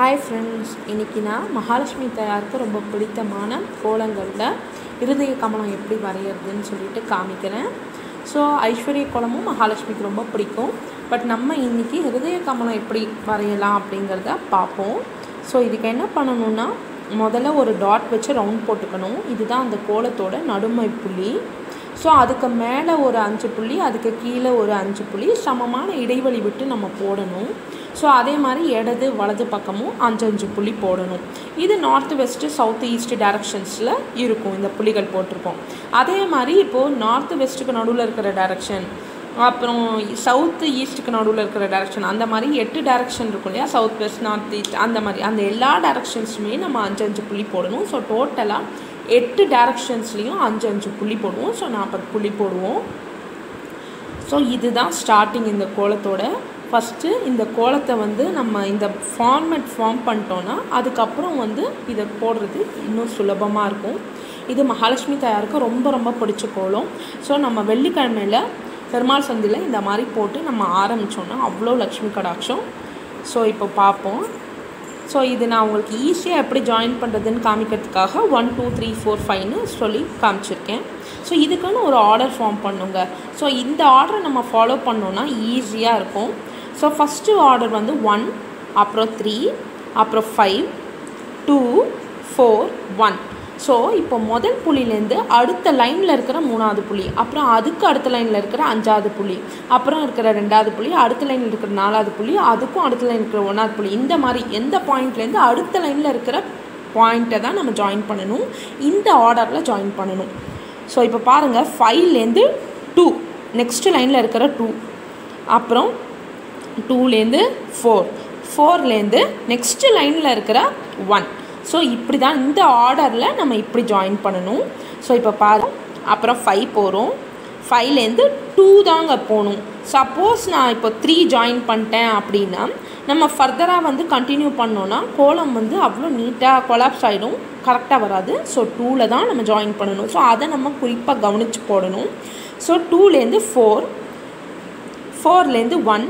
hi friends இன்றைக்கி நான் மகாலட்சுமி தாயாருக்கு ரொம்ப பிடித்தமான கோலங்களில் இருதய கமலம் எப்படி வரைகிறதுன்னு சொல்லிட்டு காமிக்கிறேன் ஸோ ஐஸ்வர்ய கோலமும் மகாலட்சுமிக்கு ரொம்ப பிடிக்கும் பட் நம்ம இன்றைக்கி இருதய கமலம் எப்படி வரையலாம் அப்படிங்கிறத பார்ப்போம் ஸோ இதுக்கு என்ன பண்ணணும்னா முதல்ல ஒரு டாட் வச்சு ரவுண்ட் போட்டுக்கணும் இதுதான் அந்த கோலத்தோட நடுமை புள்ளி ஸோ அதுக்கு மேலே ஒரு அஞ்சு புள்ளி அதுக்கு கீழே ஒரு அஞ்சு புள்ளி சமமான இடைவெளி விட்டு நம்ம போடணும் ஸோ அதே மாதிரி இடது வலது பக்கமும் அஞ்சு அஞ்சு புள்ளி போடணும் இது நார்த் வெஸ்ட்டு சவுத் ஈஸ்ட் டைரக்ஷன்ஸில் இருக்கும் இந்த புள்ளிகள் போட்டிருக்கோம் அதே மாதிரி இப்போது நார்த் வெஸ்ட்டுக்கு நடுவில் இருக்கிற டைரக்ஷன் அப்புறம் சவுத்து ஈஸ்ட்டுக்கு நடுவில் இருக்கிற டைரக்ஷன் அந்த மாதிரி எட்டு டைரக்ஷன் இருக்கும் இல்லையா சவுத் வெஸ்ட் நார்த் ஈஸ்ட் அந்த மாதிரி அந்த எல்லா டைரக்ஷன்ஸுமே நம்ம அஞ்சு அஞ்சு புள்ளி போடணும் ஸோ டோட்டலாக எட்டு டைரக்ஷன்ஸ்லேயும் அஞ்சு அஞ்சு புள்ளி போடுவோம் ஸோ நாற்பது புள்ளி போடுவோம் ஸோ இதுதான் ஸ்டார்டிங் இந்த கோலத்தோட ஃபஸ்ட்டு இந்த கோலத்தை வந்து நம்ம இந்த ஃபார்மேட் ஃபார்ம் பண்ணிட்டோன்னா அதுக்கப்புறம் வந்து இதை போடுறது இன்னும் சுலபமாக இருக்கும் இது மகாலட்சுமி தாயாருக்கு ரொம்ப ரொம்ப பிடிச்ச கோலம் ஸோ நம்ம வெள்ளிக்கிழமையில் பெருமாள் சந்தியில் இந்த மாதிரி போட்டு நம்ம ஆரம்பித்தோன்னா அவ்வளோ லக்ஷ்மி கடாட்சம் ஸோ இப்போ பார்ப்போம் ஸோ இது நான் உங்களுக்கு ஈஸியாக எப்படி ஜாயின் பண்ணுறதுன்னு காமிக்கிறதுக்காக ஒன் டூ த்ரீ ஃபோர் ஃபைவ்னு சொல்லி காமிச்சிருக்கேன் ஸோ இதுக்குன்னு ஒரு ஆர்டர் ஃபார்ம் பண்ணுங்க ஸோ இந்த ஆர்டரை நம்ம ஃபாலோ பண்ணோன்னா ஈஸியாக இருக்கும் ஸோ ஃபஸ்ட்டு ஆர்டர் வந்து ஒன் அப்புறம் த்ரீ அப்புறம் five two four one so இப்போ முதல் புள்ளிலேருந்து அடுத்த லைனில் இருக்கிற மூணாவது புள்ளி அப்புறம் அதுக்கு அடுத்த லைனில் இருக்கிற அஞ்சாவது புள்ளி அப்புறம் இருக்கிற ரெண்டாவது புள்ளி அடுத்த லைனில் இருக்கிற நாலாவது புள்ளி அதுக்கும் அடுத்த லைன் இருக்கிற ஒன்றாவது புள்ளி இந்த மாதிரி எந்த பாயிண்ட்லேருந்து அடுத்த லைனில் இருக்கிற பாயிண்ட்டை தான் நம்ம ஜாயின் பண்ணணும் இந்த ஆர்டரில் ஜாயின் பண்ணணும் ஸோ இப்போ பாருங்கள் ஃபைவ்லேருந்து டூ நெக்ஸ்ட் லைனில் இருக்கிற டூ அப்புறம் டூலேருந்து ஃபோர் ஃபோர்லேருந்து நெக்ஸ்ட் லைனில் இருக்கிற ஒன் ஸோ இப்படி தான் இந்த ஆர்டரில் நம்ம இப்படி ஜாயின் பண்ணணும் ஸோ இப்போ பாரு அப்புறம் ஃபைவ் போகிறோம் ஃபைவ்லேருந்து டூ தாங்க போகணும் சப்போஸ் நான் இப்போ த்ரீ ஜாயின் பண்ணிட்டேன் அப்படின்னா நம்ம ஃபர்தராக வந்து கண்டினியூ பண்ணோன்னா கோலம் வந்து அவ்வளோ நீட்டாக கொலாப்ஸ் ஆகிடும் கரெக்டாக வராது ஸோ டூவில் தான் நம்ம ஜாயின் பண்ணணும் ஸோ அதை நம்ம குறிப்பாக கவனித்து போடணும் ஸோ டூலேருந்து ஃபோர் ஃபோர்லேருந்து ஒன்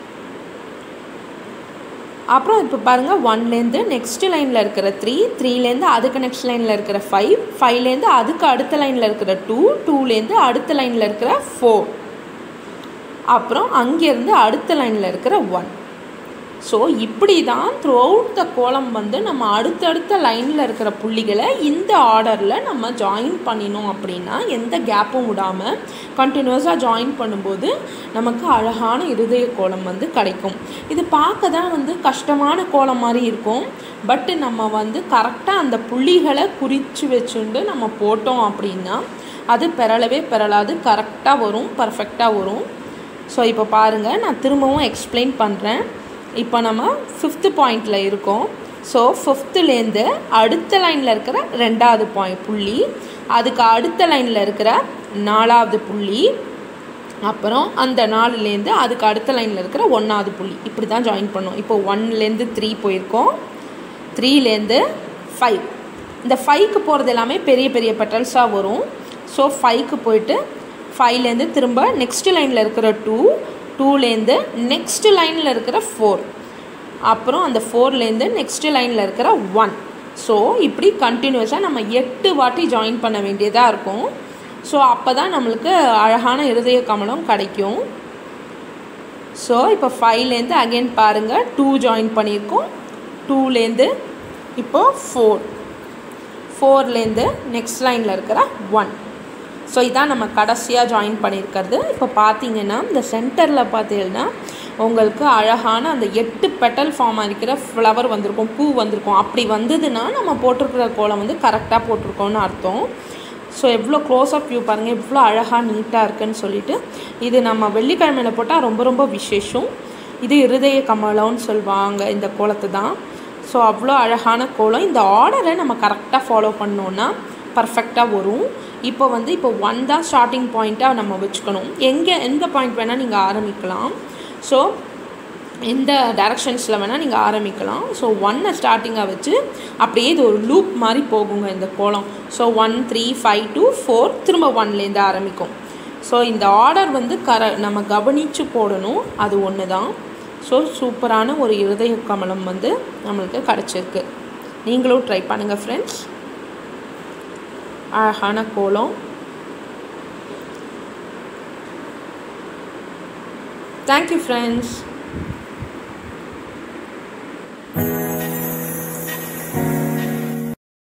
அப்புறம் இப்போ பாருங்கள் ஒன்லேருந்து நெக்ஸ்ட் லைனில் இருக்கிற த்ரீ த்ரீலேருந்து அதுக்கு நெக்ஸ்ட் லைனில் இருக்கிற ஃபைவ் ஃபைவ்லேருந்து அதுக்கு அடுத்த லைனில் இருக்கிற டூ டூலேருந்து அடுத்த லைனில் இருக்கிற ஃபோர் அப்புறம் அங்கேருந்து அடுத்த லைனில் இருக்கிற ஒன் ஸோ இப்படி தான் த்ரூ அவுட் த கோலம் வந்து நம்ம அடுத்தடுத்த லைனில் இருக்கிற புள்ளிகளை இந்த ஆர்டரில் நம்ம ஜாயின் பண்ணினோம் அப்படின்னா எந்த கேப்பும் விடாமல் கண்டினியூஸாக ஜாயின் பண்ணும்போது நமக்கு அழகான இருதய கோலம் வந்து கிடைக்கும் இது பார்க்க தான் வந்து கஷ்டமான கோலம் மாதிரி இருக்கும் பட்டு நம்ம வந்து கரெக்டாக அந்த புள்ளிகளை குறித்து வச்சுண்டு நம்ம போட்டோம் அப்படின்னா அது பெறலவே பெறலாது கரெக்டாக வரும் பர்ஃபெக்டாக வரும் ஸோ இப்போ பாருங்கள் நான் திரும்பவும் எக்ஸ்பிளைன் பண்ணுறேன் இப்போ நம்ம ஃபிஃப்த்து பாயிண்டில் இருக்கோம் ஸோ ஃபிஃப்த்துலேருந்து அடுத்த லைனில் இருக்கிற ரெண்டாவது பாயிண்ட் புள்ளி அதுக்கு அடுத்த லைனில் இருக்கிற நாலாவது புள்ளி அப்புறம் அந்த நாலுலேருந்து அதுக்கு அடுத்த லைனில் இருக்கிற ஒன்றாவது புள்ளி இப்படி தான் ஜாயின் பண்ணோம் இப்போ ஒன்லேருந்து த்ரீ போயிருக்கோம் த்ரீலேருந்து ஃபைவ் இந்த ஃபைவ்க்கு போகிறது எல்லாமே பெரிய பெரிய பெட்டல்ஸாக வரும் ஸோ ஃபைவ்க்கு போயிட்டு ஃபைவ்லேருந்து திரும்ப நெக்ஸ்ட் லைனில் இருக்கிற டூ டூலேருந்து நெக்ஸ்ட் லைனில் இருக்கிற ஃபோர் அப்புறம் அந்த ஃபோர்லேருந்து நெக்ஸ்ட் லைனில் இருக்கிற ஒன் ஸோ இப்படி கண்டினியூஸாக நம்ம எட்டு வாட்டி ஜாயின் பண்ண வேண்டியதாக இருக்கும் ஸோ அப்போ தான் நம்மளுக்கு அழகான இருதய கமலம் கிடைக்கும் ஸோ இப்போ ஃபைவ்லேருந்து அகெயின் பாருங்கள் டூ ஜாயின் பண்ணியிருக்கோம் டூலேருந்து இப்போது ஃபோர் ஃபோர்லேருந்து நெக்ஸ்ட் லைனில் இருக்கிற ஒன் ஸோ இதான் நம்ம கடைசியாக ஜாயின் பண்ணியிருக்கிறது இப்போ பார்த்தீங்கன்னா இந்த சென்டரில் பார்த்தீங்கன்னா உங்களுக்கு அழகான அந்த எட்டு பெட்டல் ஃபார்ம் இருக்கிற ஃப்ளவர் வந்திருக்கும் பூ வந்திருக்கும் அப்படி வந்ததுன்னா நம்ம போட்டிருக்கிற கோலம் வந்து கரெக்டாக போட்டிருக்கோம்னு அர்த்தம் ஸோ எவ்வளோ க்ளோஸ் அப் வியூ பாருங்கள் எவ்வளோ அழகாக நீட்டாக இருக்குன்னு சொல்லிட்டு இது நம்ம வெள்ளிக்கிழமையில் போட்டால் ரொம்ப ரொம்ப விசேஷம் இது இருதய கமலம்னு சொல்லுவாங்க இந்த கோலத்தை தான் ஸோ அவ்வளோ அழகான கோலம் இந்த ஆர்டரை நம்ம கரெக்டாக ஃபாலோ பண்ணோன்னா பர்ஃபெக்டாக வரும் இப்போ வந்து இப்போ ஒன் தான் ஸ்டார்டிங் பாயிண்ட்டாக நம்ம வச்சுக்கணும் எங்கே எந்த பாயிண்ட் வேணால் நீங்கள் ஆரம்பிக்கலாம் ஸோ எந்த டைரக்ஷன்ஸில் வேணால் நீங்கள் ஆரம்பிக்கலாம் ஸோ ஒன்னை ஸ்டார்டிங்காக வச்சு அப்படியே இது ஒரு லூப் மாதிரி போகுங்க இந்த கோலம் so one three five two four திரும்ப ஒன்லேருந்து ஆரம்பிக்கும் ஸோ இந்த ஆர்டர் வந்து கர நம்ம கவனித்து போடணும் அது ஒன்று தான் ஸோ சூப்பரான ஒரு இருதய கமலம் வந்து நம்மளுக்கு கிடச்சிருக்கு நீங்களும் ட்ரை பண்ணுங்கள் ஃப்ரெண்ட்ஸ் அழகான கோலம் தேங்க்யூ ஃப்ரெண்ட்ஸ்